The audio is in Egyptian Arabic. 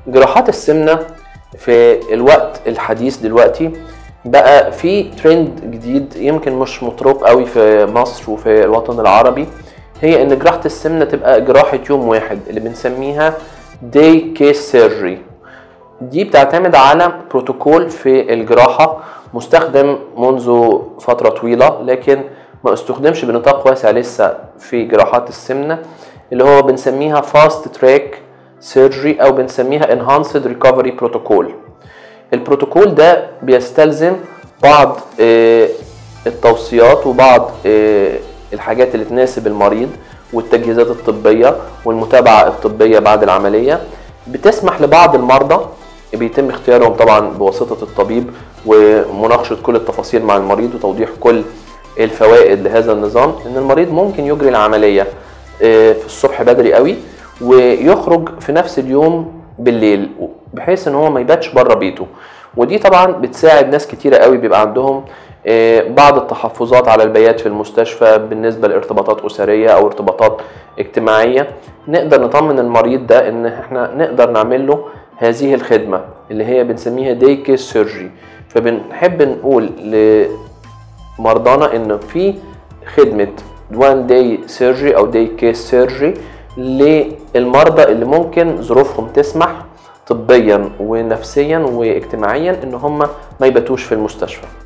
جراحات السمنة في الوقت الحديث دلوقتي بقى في ترند جديد يمكن مش مطروق قوي في مصر وفي الوطن العربي هي ان جراحة السمنة تبقى جراحة يوم واحد اللي بنسميها داي كيس سيرجري دي بتعتمد على بروتوكول في الجراحة مستخدم منذ فترة طويلة لكن ما استخدمش بنطاق واسع لسه في جراحات السمنة اللي هو بنسميها فاست تراك سيرجري او بنسميها انهانسد ريكفري بروتوكول البروتوكول ده بيستلزم بعض آه، التوصيات وبعض آه، الحاجات اللي تناسب المريض والتجهيزات الطبية والمتابعة الطبية بعد العملية بتسمح لبعض المرضى بيتم اختيارهم طبعا بواسطة الطبيب ومناقشة كل التفاصيل مع المريض وتوضيح كل الفوائد لهذا النظام ان المريض ممكن يجري العملية آه، في الصبح بدري قوي ويخرج في نفس اليوم بالليل بحيث ان هو ما يباتش بره بيته ودي طبعا بتساعد ناس كتيره قوي بيبقى عندهم آه، بعض التحفظات على البيات في المستشفى بالنسبه لارتباطات اسريه او ارتباطات اجتماعيه نقدر نطمن المريض ده ان احنا نقدر نعمل له هذه الخدمه اللي هي بنسميها داي كيس سيرجري فبنحب نقول لمرضانا ان في خدمه وان داي سيرجري او داي كيس سيرجري للمرضى اللي ممكن ظروفهم تسمح طبيا ونفسيا واجتماعيا ان هم ما يباتوش في المستشفى